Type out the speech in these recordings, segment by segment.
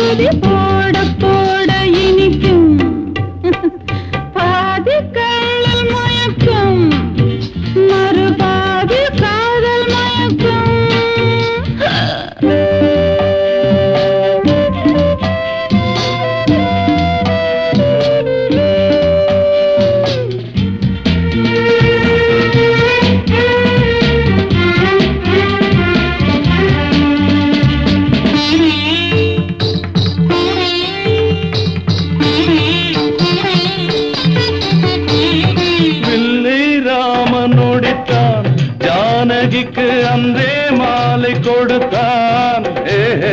சுதி போட போட இனிக்கும் பாதி கள்ளல் மயக்கம் மறுபாதி காதல் மயக்கம் வில்லை ராமன் நோடித்தான் ஜானகிக்கு அன்றே மாலை கொடுத்தான் ஏ, ஏ.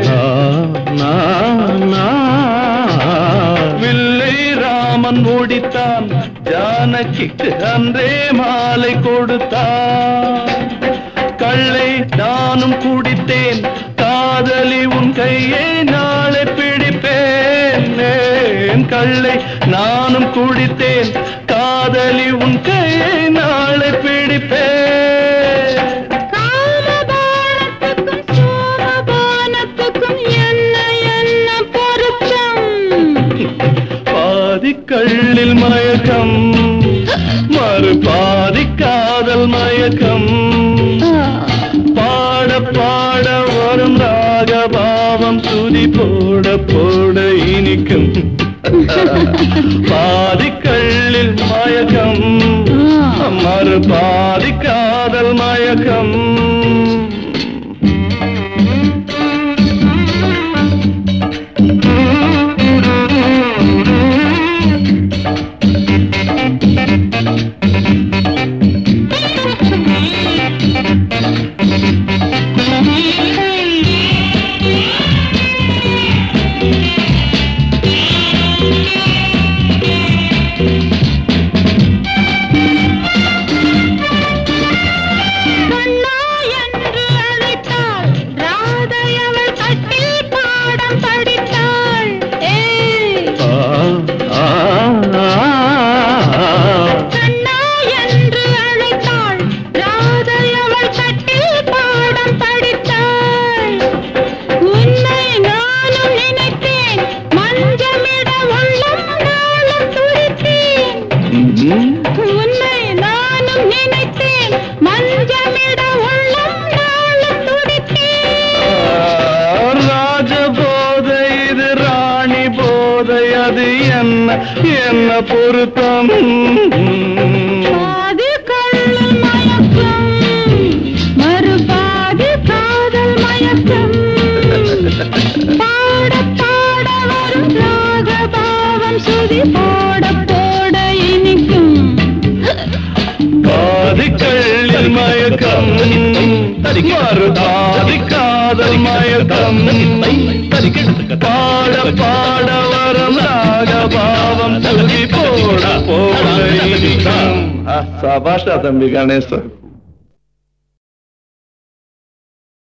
வில்லை ராமன் ஓடித்தான் ஜானகிக்கு அன்றே மாலை கொடுத்தான் கள்ளை நானும் குடித்தேன் காதலி உன் கையை நாளை பிடிப்பேன் ஏன் கள்ளை நானும் குடித்தேன் காதலி உன் கையை நாளை பிடிப்பேன் காமபானத்துக்கும் சோமபானத்துக்கும் என்ன என்ன பொருத்தம் பாதி கள்ளில் மயக்கம் மறு பாதி காதல் மயக்கம் பாட பாட வரும் ராகபாவம் துதி போட போட இனிக்கும் பாதி கள்ளில் மயக்கம் மறு பாதி காதல் மயக்கம் கண்ணா என்று அழைத்தாள் ராதை அவள் கட்டில் பாடம் படித்தாள் ஏய் ஆ, ஆ, ஆ. கண்ணா என்று அழைத்தாள் ராதை அவள் கட்டில் பாடம் படித்தாள் உன்னை நானும் நினைத்தேன் மஞ்சமிட உள்ளம் நாளும் துடித்தேன் ம்ம். உன்னை நானும் நினைத்தேன் மஞ்சமிட உள்ளம் நாளும் துடித்தேன் ராஜ போதை இது ராணி போதை அது என்ன என்ன பொருத்தம் பாதி கள்ளல் மயக்கம் மறுபாதி காதல் மயக்கம் பாட பாட வரும் ராகபாவம் சுதி போட போட இனிக்கும் பாதி கள்ளில் மயக்கம் மறு பாதி காதல் மயக்கம் பாட பாட வரும் ராகபாவம் துதி போட போட இனிக்கும். ஆ, சபாஷா தம்பி கணேசன்